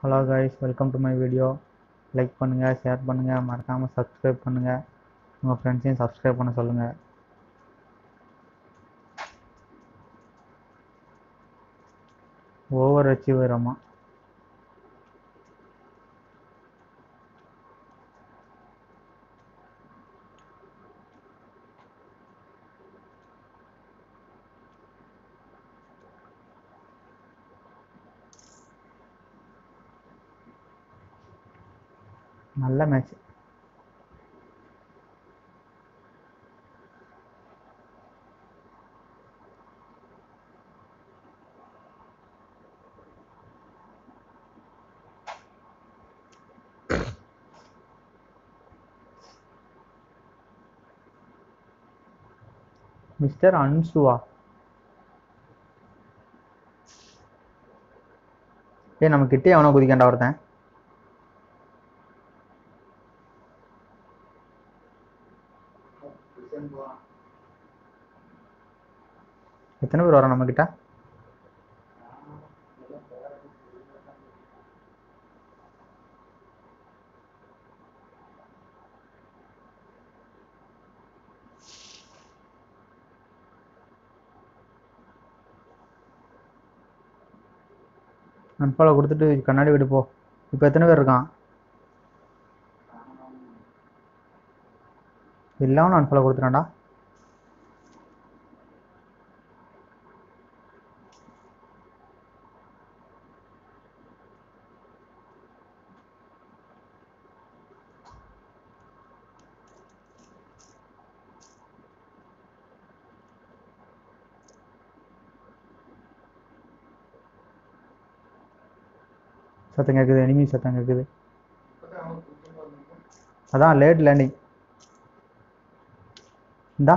Hello guys welcome to my video like பண்ணுங்கள் share பண்ணுங்கள் மறக்காமல் சப்ஸ்கிரைப் பண்ணுங்கள் உங்கள் ஃப்ரெண்ட்ஸையும் சப்ஸ்கிரைப் பண்ண சொல்லுங்கள் ஓவர் அச்சீவர் அம்மா நல்ல மேட்ச் மிஸ்டர் அன்சுவா ஏய் நம்ம கிட்டே அவனை குதிக்காண்டா ஒருத்தன் எத்தனை பேர் வரோம் நம்ம கிட்ட அன்பாலை கொடுத்துட்டு கண்ணாடி விட்டு போ இப்போ எத்தனை பேர் இருக்கான் இல்லாமல் அன்பாலை கொடுத்துட்டான்டா சத்தம் கேட்குது எனிமி சத்தம் கேட்குது அதான் லேட் லேண்டிங் இந்தா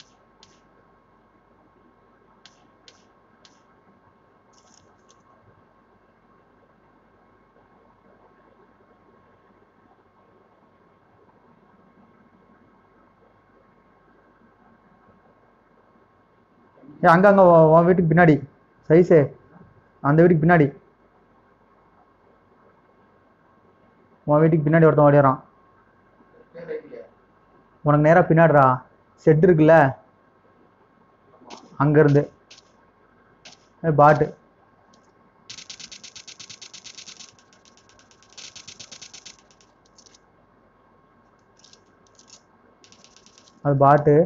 ஏ அங்க அங்க உன் உன் வீட்டுக்கு பின்னாடி சைஸே அந்த வீட்டுக்கு பின்னாடி உன் வீட்டுக்கு பின்னாடி ஒருத்தன் ஓடிறான் உனக்கு நேரா பின்னாடிடா செட் இருக்குல்ல அங்க இருந்து ஏய், பாட்டு அது பாட்டு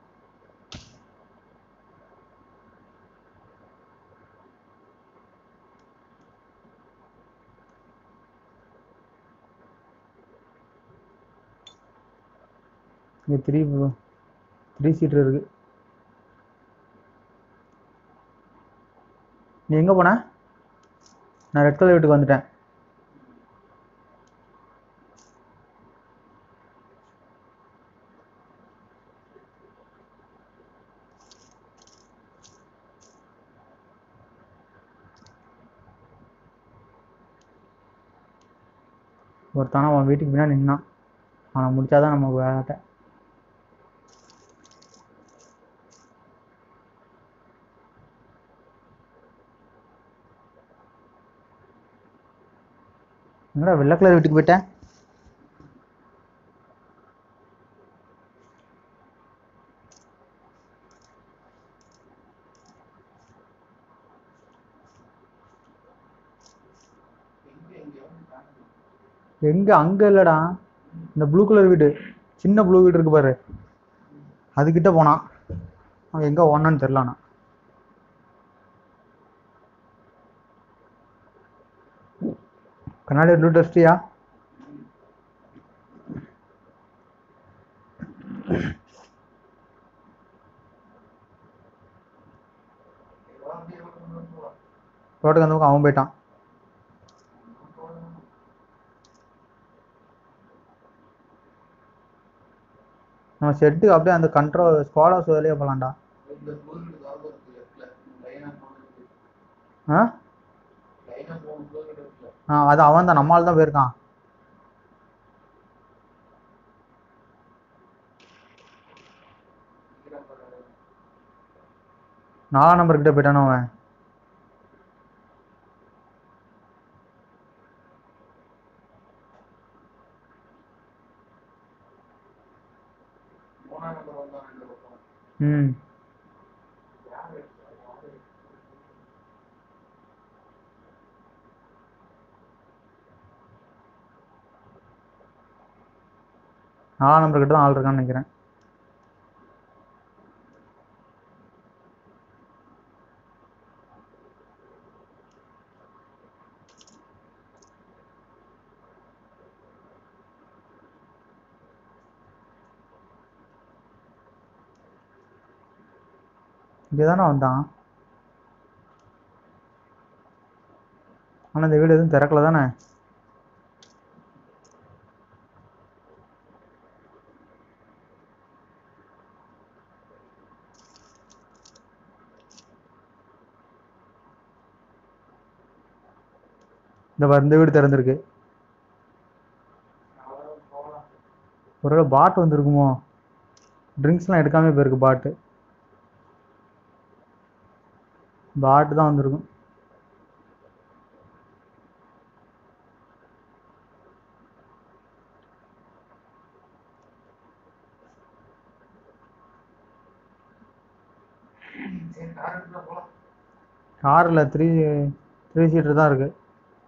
இங்க த்ரீ த்ரீ சீட்டர் இருக்கு நீ எங்க போன நான் ரெட் கலர் வீட்டுக்கு வந்துட்டேன் ஒருத்தான அவன் வீட்டுக்கு பின்னாடி நின்னான் அவனை முடிச்சாதான் நமக்கு வேலை என்னடா வெள்ளை கலர் வீட்டுக்கு போயிட்டேன் எங்க அங்க இல்லடா இந்த ப்ளூ கலர் வீடு சின்ன ப்ளூ வீடு இருக்கு பாரு அதுகிட்ட போனான் அவன் எங்க ஓனான்னு தெரியல ஆனா கண்ணாடி ப்ளூ டஸ்டியா ரோட்டுக்கு அந்த பக்கம் அவன் போயிட்டான் நம்ம செட்டுக்கு அப்படியே அந்த கண்ட்ரோல் ஸ்குவாட் ஹவுஸ் வேலையே போலாம்டா ஆ ஆ அது அவன் தான் நம்மால் தான் போயிருக்கான் நாலாம் நம்பர் கிட்ட போயிட்டானோ அவன் ம் நாலாம் நம்பர் கிட்ட தான் ஆள் இருக்கான்னு நினைக்கிறேன் இங்கே தானே வந்தான் ஆனால் இந்த வீடு எதுவும் திறக்கல தானே இந்த பாரு, இந்த வீடு திறந்திருக்கு ஒருவேளை பாட்டு வந்திருக்குமோ ட்ரிங்க்ஸ்லாம் எடுக்காம போயிருக்கு பாட்டு பாட்டு தான் வந்திருக்கும் காரில் த்ரீ த்ரீ சீட்டர் தான் இருக்கு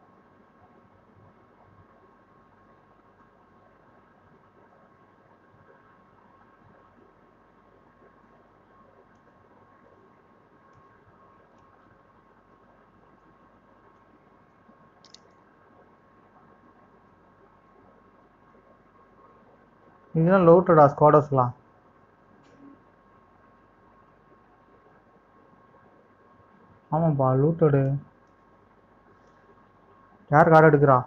இதெல்லாம் லோட்டடா ஸ்குவாடர்ஸ்லாம் ஆமாப்பா லூட்டடு யார் கார்டு எடுக்கிறா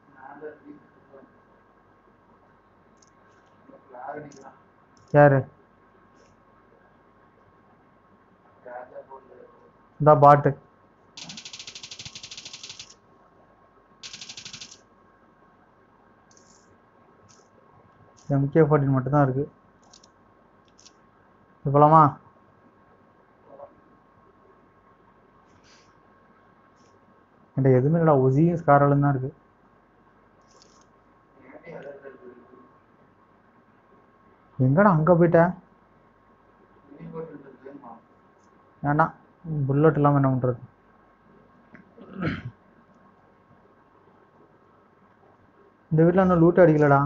யாரு இந்த பாட்டு எம்கே ஃபார்ட்டின் மட்டும்தான் இருக்கு இது போலாமா என்கிட்ட எதுவுமே இல்லடா ஒசியும் ஸ்காரலும் தான் இருக்கு எங்கடா அங்க போயிட்ட வேண்டாம் புல்லட் இல்லாம என்ன பண்றது இந்த வீட்ல இன்னும் லூட் அடிக்கலடா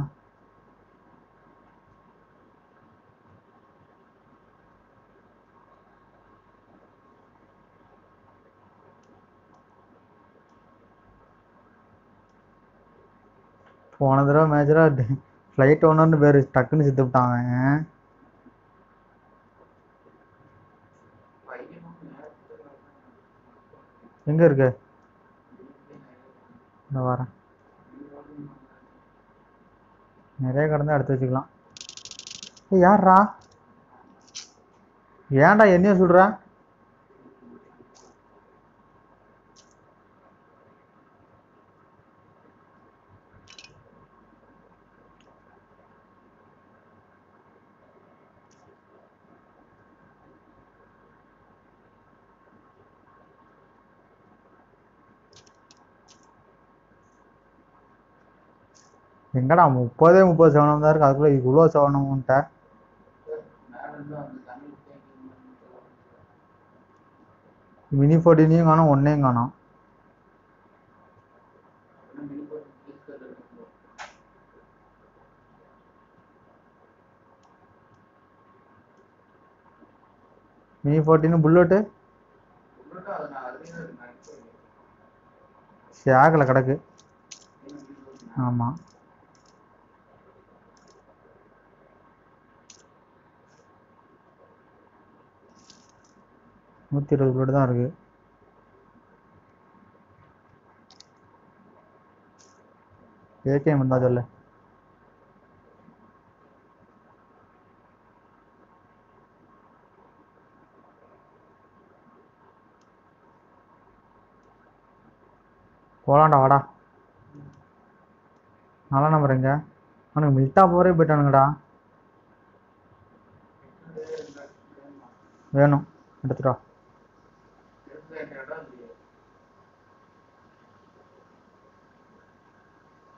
போன தடவை மேஜரா ஃப்ளைட் ஓனர்னு பேரு டக்குன்னு செத்து விட்டான் அவன் எங்க இருக்க இந்த வரேன் நிறைய கடந்தா எடுத்து வச்சுக்கலாம் ஏய் யார்ரா ஏன்டா என்னைய சொல்ற எங்கடா முப்பதே முப்பது சவனம் தான் இருக்கு அதுக்குள்ள இவ்வளோ சவனம்ன்ட்ட மினி ஃபோர்டீனையும் காணும் ஒன்னையும் காணும் மினி ஃபோர்டீன் புல்லட்டு ஷேக்கில் கிடக்கு ஆமாம் நூற்றி இருபது புல்லட் தான் இருக்கு ஏடிஎம் இருந்தா சொல்லு போலாம்டா வாடா நல்ல நம்பர் எங்க அவனுக்கு மில்ட்டா போரே போயிட்டானுங்கடா வேணும் எடுத்துடா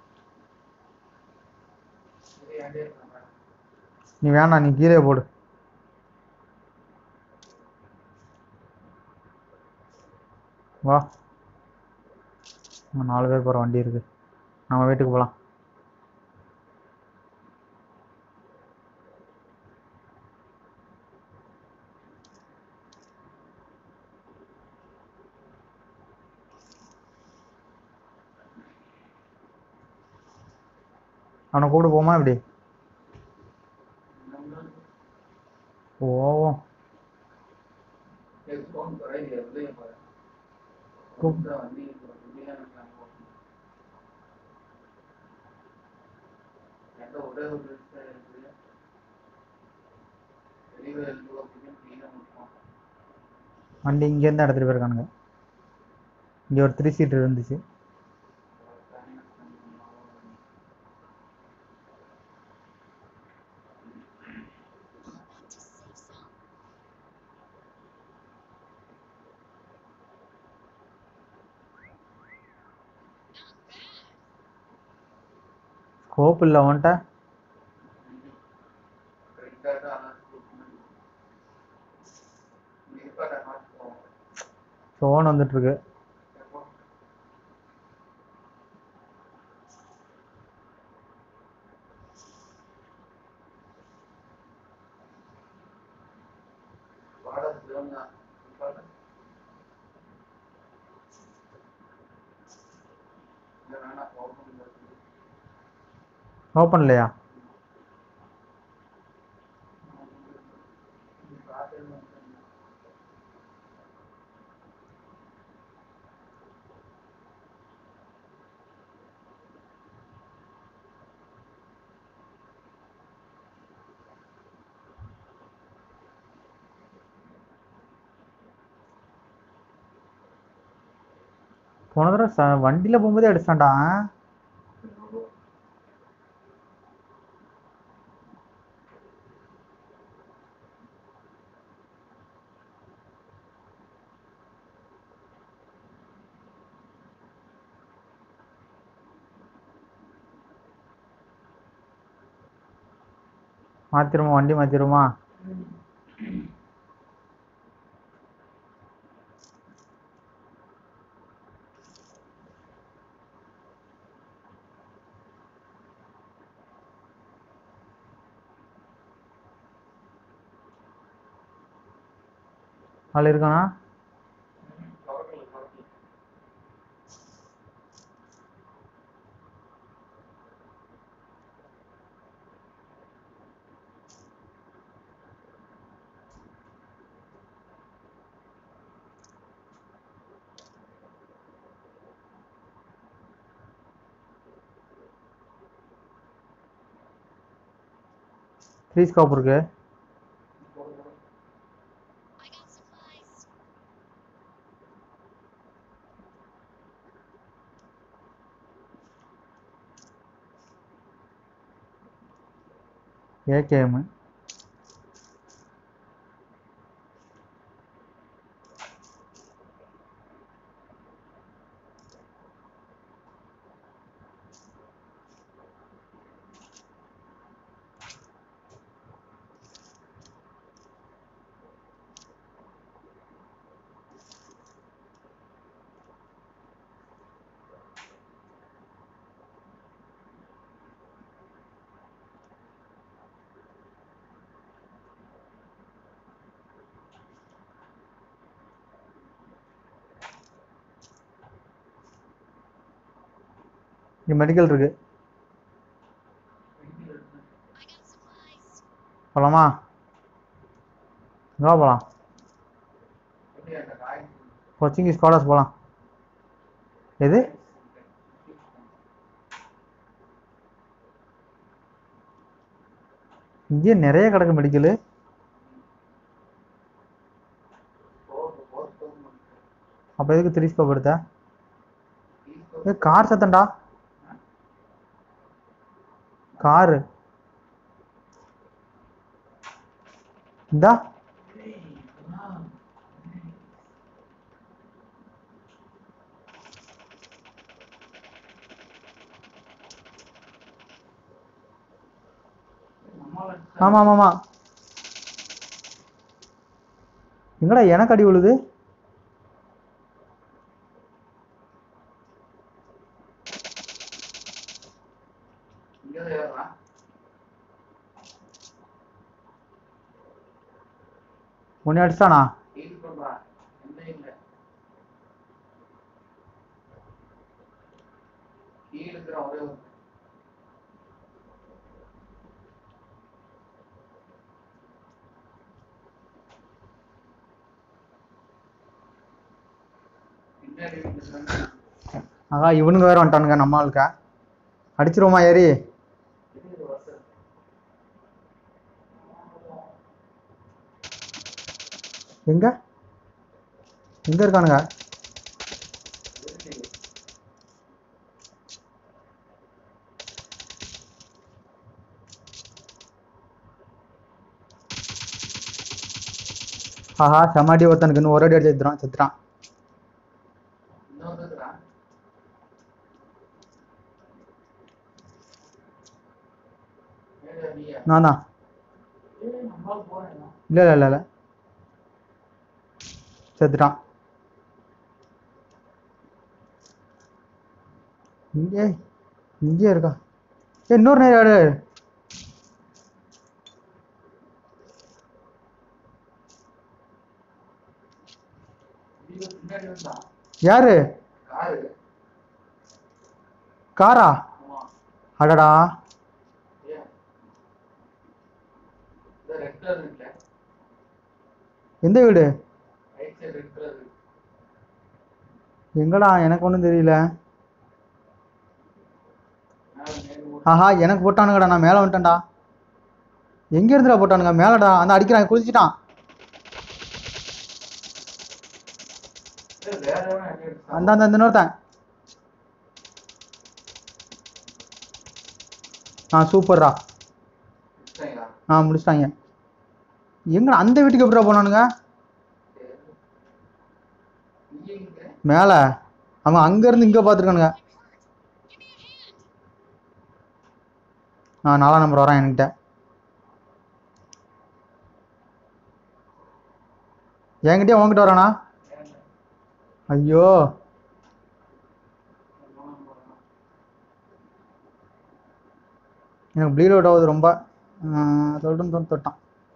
நீ வேணாம் நீ கீழே போடு வா நம்ம நாலு பேர் போகிற வண்டி இருக்கு நம்ம வீட்டுக்கு போகலாம் அவனை கூப்பிட போமா இப்படி போவோம் கூப்~ வண்டி இங்கேருந்து எடுத்துகிட்டு போயிருக்கானுங்க இங்கே ஒரு த்ரீ சீட்டர் இருந்துச்சு ஸ்கோப் இல்லை அவன்கிட்ட ஃபோன் வந்துட்டு இருக்கு ஓப்பன் இல்லையா போன தடவை ச வண்டியில் போகும்போதே அடிச்சிட்டான்டா மாத்திருமா வண்டி மாத்திருமா ஆள் இருக்கானா த்ரீ ஸ்கோப் இருக்கு I got supplies. ஏகேஎம் இங்கே மெடிக்கல் இருக்கு I got supplies. போகலாமா எங்கே போகலாம் கொச்சிங்கி ஸ்காலர்ஸ் போகலாம் எது இங்கே நிறைய கிடக்கு மெடிக்கலு அப்போ எதுக்கு த்ரீ ஸ்கோப் எடுத்த ஏ கார் சத்தம்டா காரு இந்தா ஆமா ஆமா ஆமா எங்கடா எனக்கு அடி விழுது இங்கதான் ஏறலாம் உன்னை அடிச்சானா ஹீல் பண்றான் எந்த இல்ல ஹீல் இருக்கிற ஒரே ஒரு பின்னாடி இருக்கிறாங்க ஆகா இவனுங்க வேற வந்துட்டானுங்க நம்ம ஆளுக்க அடிச்சிருவோமா ஏறி இது வசதி எங்க எங்க இருக்கானுங்க ஆஹா செமாடி ஒருத்தனுக்கு இன்னும் ஒரு அடி அடி செத்துறான் செத்துறான் இன்னொரு இருக்கிறான் ஏடா நீயா நான் தான் ஏய் நம்மளால போறேன் இல்லை இல்லை இல்லை இல்லை செத்துட்டான் இங்கே இங்கே இருக்கா ஏய் இன்னொரு நேரம் ஆடு இது பின்னாடி வந்தான் யாரு காரு காரா ஆமா அடடா ஏன் இந்த ரெட் கலர் இல்ல எந்த வீடு ரைட் சைடு ரெட் கலர் எங்கடா எனக்கு ஒன்றும் தெரியல மேல மேல ஓடு ஆஹா எனக்கு போட்டானுங்கடா நான் மேலே வந்துட்டேன்டா எங்க இருந்துடா போட்டானுங்க மேலடா அந்த அடிக்கிறான் குதிச்சிட்டான் ஏய், வேற எவனோ அடி அடிச்சான். அந்த அந்த அந்த இன்னொருத்தன் ஆ சூப்பர்ரா அடிச்சிட்டாங்களா? ஆ முடிச்சிட்டாங்க எங்கடா அந்த வீட்டுக்கு எப்படிடா போனானுங்க சரி. நீ எங்க? மேலே அவன் அங்கேருந்து இங்கே பார்த்துருக்கானுங்க ஆ நாலாம் நம்பர் வரான் என்கிட்ட என்கிட்டயே உன்கிட்ட வரானா ஏன்டா? ஐயோ போனா போறானா? எனக்கு ப்ளீட் அவுட் ஆகுது ரொம்ப சொல்லிட்டு தொட்டு தொட்டான்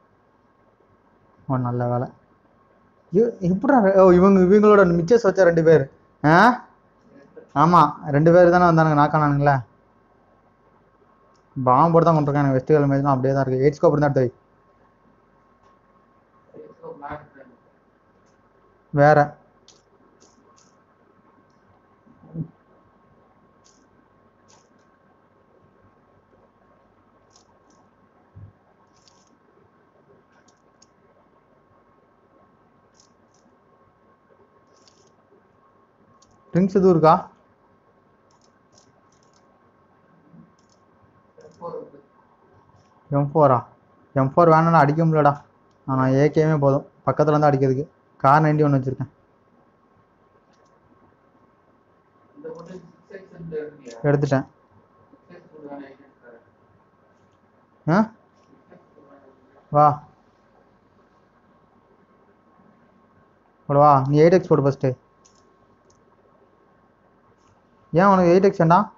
ஓ நல்ல வேலை எப்படா ஓ இவங்க இவங்களோட மிச்சஸ் வச்ச ரெண்டு பேர் ஆ ஆமாம் ரெண்டு பேர் தானே வந்தானுங்க நாக்கானானுங்களே பாம்பு போட்டு தான் கொண்டிருக்காங்க வெஸ்டிகல் மேட்ச்லாம் அப்படியே தான் இருக்குது எயிட் ஸ்கோப் இருந்தால் எடுத்து வை Telescope மாட்டிட்டேன். வேற ட்ரிங்க்ஸ் எதுவும் இருக்கா எப்போ இருக்கு? எம் ஃபோரா எம் ஃபோர் வேணும்னா அடிக்க முடியலடா ஆனால் ஏகேமே போதும் பக்கத்தில் இருந்து அடிக்கிறதுக்கு கார் நைன்டி ஒன்று வச்சுருக்கேன் இந்த பொண்ணு 6X ன்னு எடுத்தியா? எடுத்துட்டேன் 6X போட்டு வேணா எங்க எடுத்தாரு? ஆ 6X போட்டு வேணா எங்க? வா போடு வா நீ எயிட் எக்ஸ் போடு ஃபஸ்ட்டு ஏன் உனக்கு எயிட் எக்ஸ் வேண்டாம்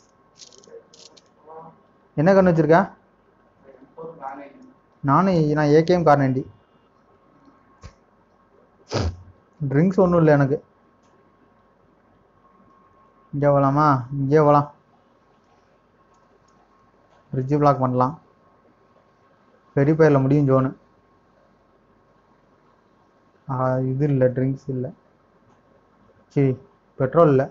என்ன கண்ணு வச்சுருக்க M4 நானே இல்லை. நானும் நான் ஏகேஎம் கார் நைன்டி ட்ரிங்க்ஸ் ஒன்றும் இல்லை எனக்கு இங்கே போகலாமா இங்கே போகலாம் ஃப்ரிட்ஜு பிளாக் பண்ணலாம் பெரிய பேரில் முடியும் ஜோனு ஆ, இது இல்லை ட்ரிங்க்ஸ் இல்லை சரி பெட்ரோல் இல்லை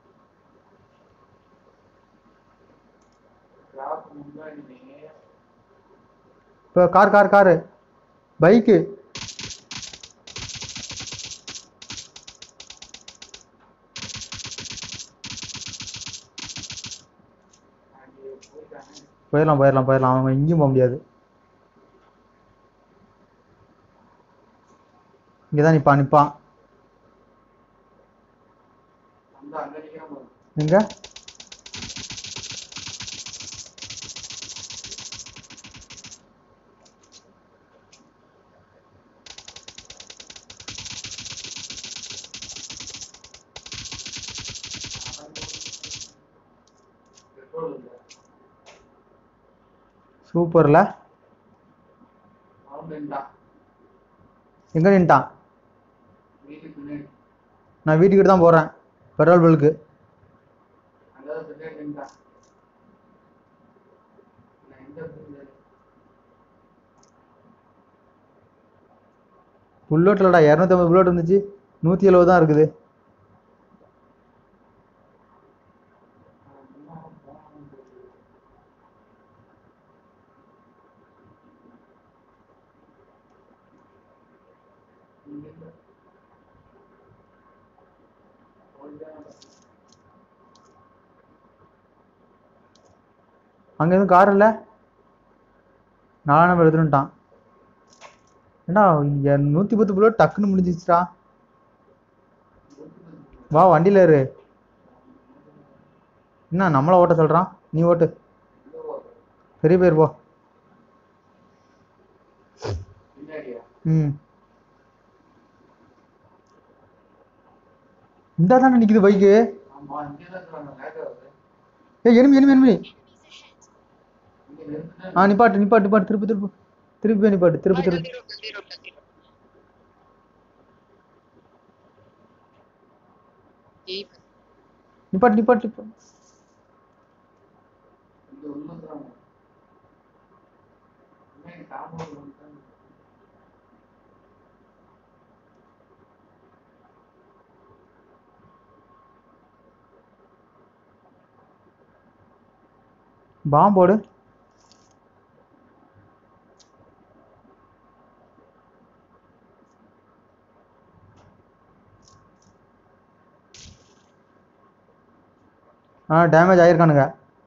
Drop முன்னாடி நேரா இப்போ கார் கார் காரு பைக்கு அங்கே போயிட்டாங்க. போயிடலாம் போயிடலாம் போயிடலாம் அவங்க எங்கேயும் போக முடியாது இங்கே தான் நிற்பான் நிற்பான் வந்து அங்க நிக்கிறான் பாரு. எங்க பெட்ரோல் இல்லை சூப்பர்ல அவன் நின்றான் எங்க நின்ட்டான் வீட்டுக்கு பின்னாடி நான் வீட்டுக்கிட்ட தான் போறேன் பெட்ரோல் பல்க்கு அங்கதான் பின்னாடி நின்றான் நான் எங்க போய் புல்லோட்லடா இரநூத்தம்பது புல்லோட் இருந்துச்சு நூற்றி எழுபது தான் இருக்குது அங்கே எதுவும் கார் இல்லை நாலா நம்பர் எடுத்துட்டான் ஏண்டா நூற்றி பத்து புல்லோட் டக்குன்னு முடிஞ்சிச்சுடா வா வண்டியில் இரு என்ன நம்மளை ஓட்ட சொல்கிறான் நீ ஓட்டு பெரிய பேர் போ பின்னாடியா ம் இந்த தானே நிற்கிது பைக்கு ஆமா இங்கதான் இருக்கிறாங்க லேட் ஆகுது ஏய் enemy enemy enemy Enemies ahead. இங்க நிறுத்துட்டேன் ஆ நிப்பாட்டு நிப்பாட்டு நிப்பாட்டு திருப்பி திருப்பி திருப்பி போய் நிப்பாட்டு திருப்பி திருப்பி நிப்பாட்டு நிப்பாட்டு நிப்பாட்டு. இங்க உள்ள இருக்கிறாங்க பின்னாடி காம்பவுண்ட் வந்துட்டாங்க பாம் போடு ஆ டேமேஜ் ஆயிருக்கானுங்க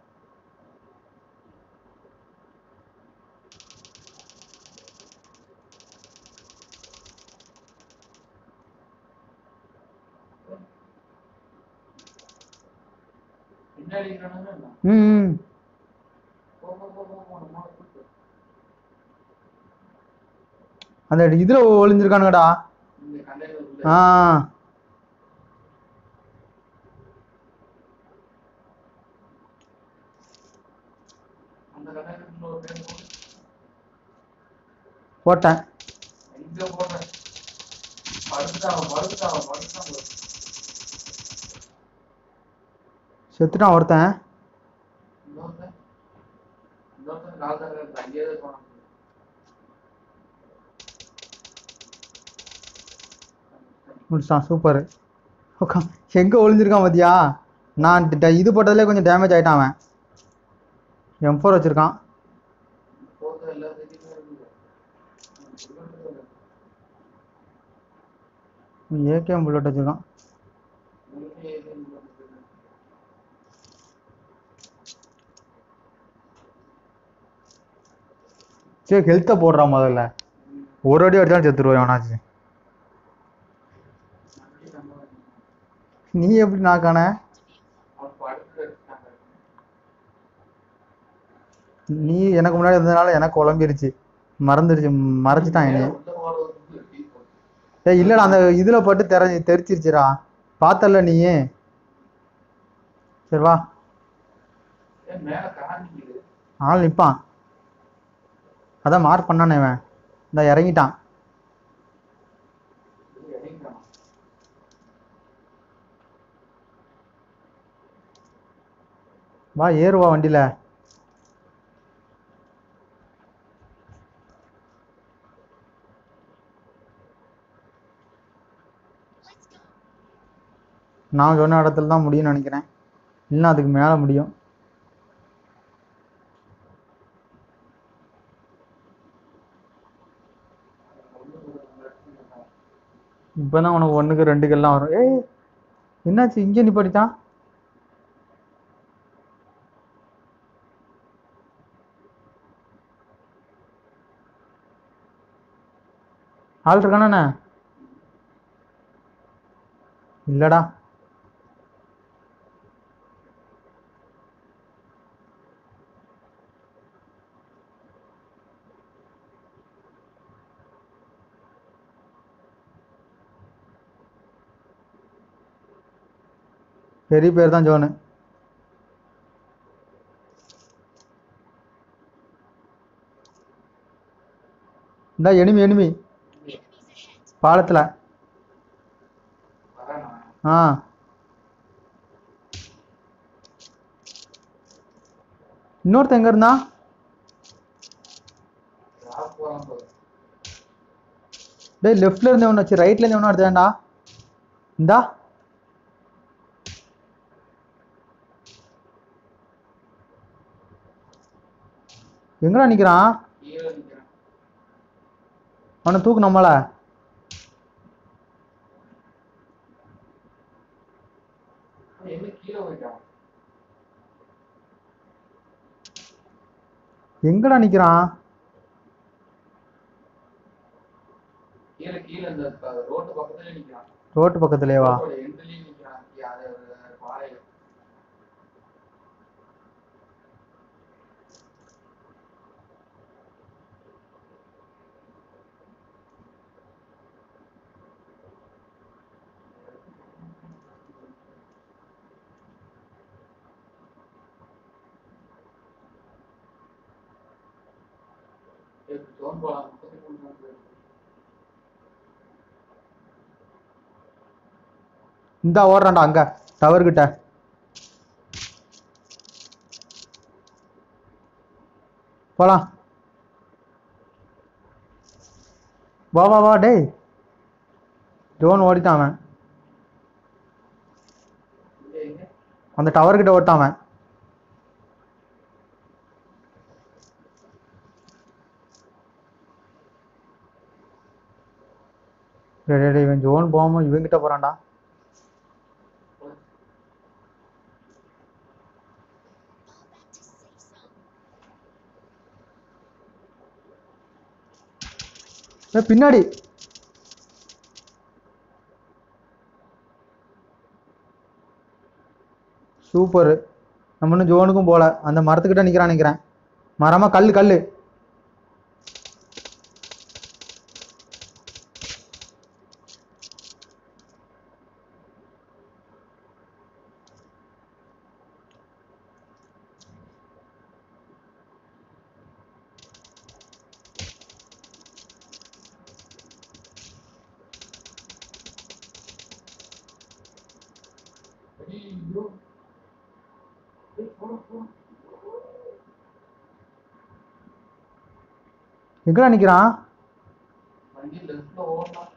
பின்னாடி இருக்கிறானுங்க என்ன? ம் ம் போ போ போ போ போ நம்ம கூட்டு அந்த இதுல ஒளிஞ்சிருக்கானுங்கடா இந்த கண்டையில உள்ள ஆ அந்த கண்டையில இன்னொரு பேர் போட்டு போட்டேன் எங்க போடுறேன் படுத்துட்டான் படுத்துட்டான் படுத்துட்டான் bro. செத்துட்டான் ஒருத்தன் இன்னொருத்தன் இன்னொருத்தன் கால் தர அங்கேயே தான் போனான் முடிச்சிட்டான் சூப்பர் எங்க ஒளிஞ்சிருக்கான் பாத்தியா நான் ட- இது போட்டதுல கொஞ்சம் டேமேஜ் ஆயிட்டான் அவன் எம் ஃபோர் வச்சிருக்கான் போத்த எல்லா செடியுமே இருக்குது ஏகேஎம் புல்லட் வச்சிருக்கான் உங்களுக்கு ஏது இல்லை. சரி ஹெல்த்தை போடுறான் முதல்ல ஒரு அடி அடிச்சாலும் செத்துருவான் அவனாச்சு அப்படி நம்ம நீ எப்படி நாக்கான அவன் படுத்து எடுத்துட்டாங்க நீ எனக்கு முன்னாடி இருந்ததுனால எனக்கு குழம்பிருச்சு மறந்துருச்சு மறைச்சிட்டான் என்னைய உள்ள போறது வந்து டீ போட்டு. ஏய் இல்லடா அந்த இதுல பட்டு தெர தெரிச்சிருச்சுடா பார்த்தல நீ சரி வா ஏன் மேல காஞ்சிக்குது ஆள் நிப்பான் அதான் மார்க் பண்ணானே இவன் இந்த இறங்கிட்டான் இது இறங்கிட்டான் வா ஏறுவா வண்டியில Let's go. நான் சொன்ன இடத்துல தான் முடியும்னு நினைக்கிறேன் இல்லைன்னா அதுக்கு மேலே முடியும் இப்போதான் உனக்கு ஒண்ணுக்கு ரெண்டுக்கெல்லாம் வரும் ஏய் என்னாச்சு இங்கே நிப்பாட்டிட்டான் ஆள் இருக்கானே இல்லடா பெரிய பேர் தான் ஜோனு இந்த எனிமி எனிமி Enemies ahead. பாலத்தில் வரானா ஆ இன்னொருத்தன் எங்க இருந்தா ராப் போறான் பாரு டேய் லெஃப்ட்ல இருந்து ஒன்று வச்சு ரைட்ல இருந்து ஒன்று எடுத்தேன்டா இந்தா எங்கடா நிக்கிறான் கீழே நிக்கிறான் அவனை தூக்கு நம்மள அவன் எங்க கீழே போயிட்டான் எங்கடா நிக்கிறான் கீழே கீழே இந்த ப- ரோட்டு பக்கத்துல நிக்கிறான் ரோட்டு பக்கத்துலயேவா ரோட்டோட எண்ட்லயே நிக்கிறான் கீ- அது ஒரு பாறையில எப்படி ஜோன் போலாம் முப்பத்தி மூணு தான் போயிருக்கு. இந்தா ஓடுறான்டா அங்க டவர் கிட்ட போலாம் வா வா வா டேய் ஜோன் ஓடிட்டான் அவன் இங்க எங்க அந்த டவர் கிட்ட ஓட்டான் அவன் டேய் டேய், டேய், இவன் ஜோன் போகாம இவன் கிட்ட போறான்டா Fall back to safe zone. ஏய், பின்னாடி சூப்பர் நம்ம இன்னும் ஜோனுக்கும் போல அந்த மரத்துக்கிட்ட நிக்கிறான் நிக்கிறேன் மரமா கல்லு கல்லு ஐயோ ஏய், போடா, போடா. எங்கடா நிக்கிறான் வண்டி லெஃப்ட்ல ஓடலாம்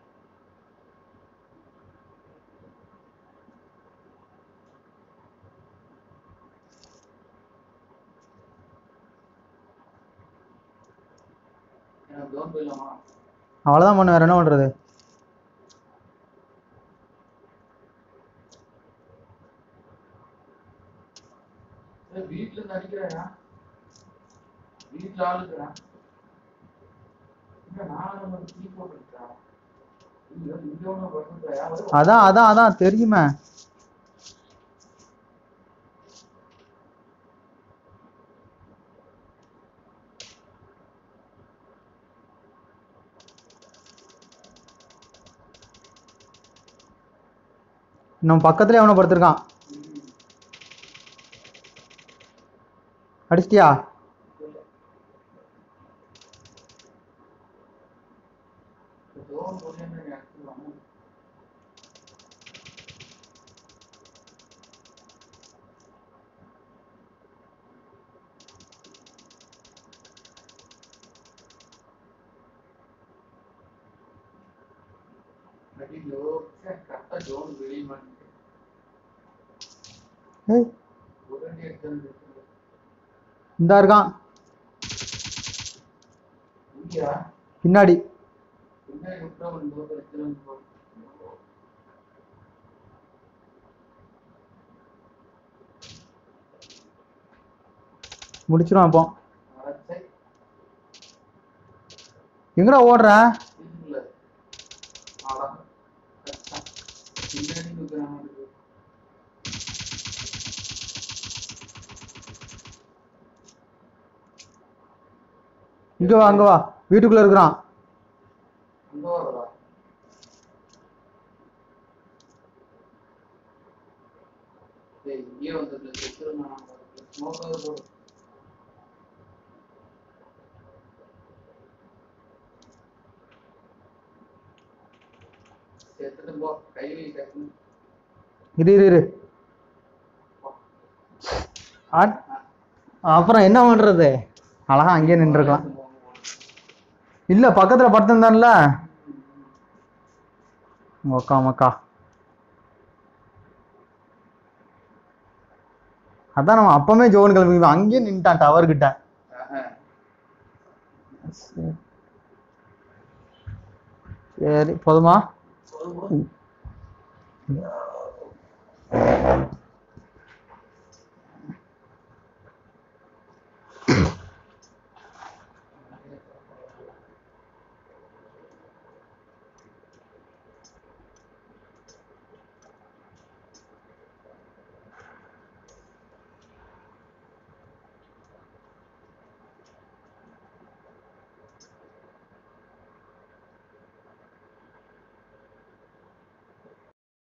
எனக்கு ஜோன் போயிடலாமா அவ்வளவுதான் பண்ண வேற என்ன பண்றது ஏய், வீட்ல இருந்து அடிக்கிறாயா வீட்டுல ஆளு இருக்கிறான் இல்ல நான் நம்ம டீ போட்டுருக்கேன் இங்க இங்க ஒண்ணு படுத்துருக்கா அதான் அதான் அதான் தெரியுமே நம்ம பக்கத்துல அவனை படுத்திருக்கான் அடிச்சிட்டியா ஜோன் போட்டு அடிச்சிருவாங்க ஐயோ கரெக்டா ஜோன் வெளியே மாட்டேன் ஏய் உடனே எடுத்து இந்தா இருக்கான் இங்கயா பின்னாடி பின்னாடி விட்டா ஒரு நூறு எடுத்து வந்து போ. முடிச்சிருவான் இப்போ அடச்சை, எங்கடா ஓடுற இதுல. ஆடா. கஷ்டம். பின்னாடி நிக்கிறான் அவனுக்கு. இங்க வா அங்க வா வீட்டுக்குள்ள இருக்கிறான் அங்க வரதா? டேய், இங்கே வந்துட்டு செத்துருந்தான் ஸ்மோக் போடு செத்துட்டு போ கையில் கட்டு இரு இரு இரு ஆட்- அப்புறம் என்ன பண்றது அழகா அங்கேயே நின்றுக்கலாம் இல்ல பக்கத்துல படுத்திருந்தான்ல மக்கா மக்கா அதான் நம்ம அப்பமே ஜோன் கிளம்பி இவன் அங்கேயே நின்ட்டான் டவர் கிட்ட சரி போதுமா போதும் போதும்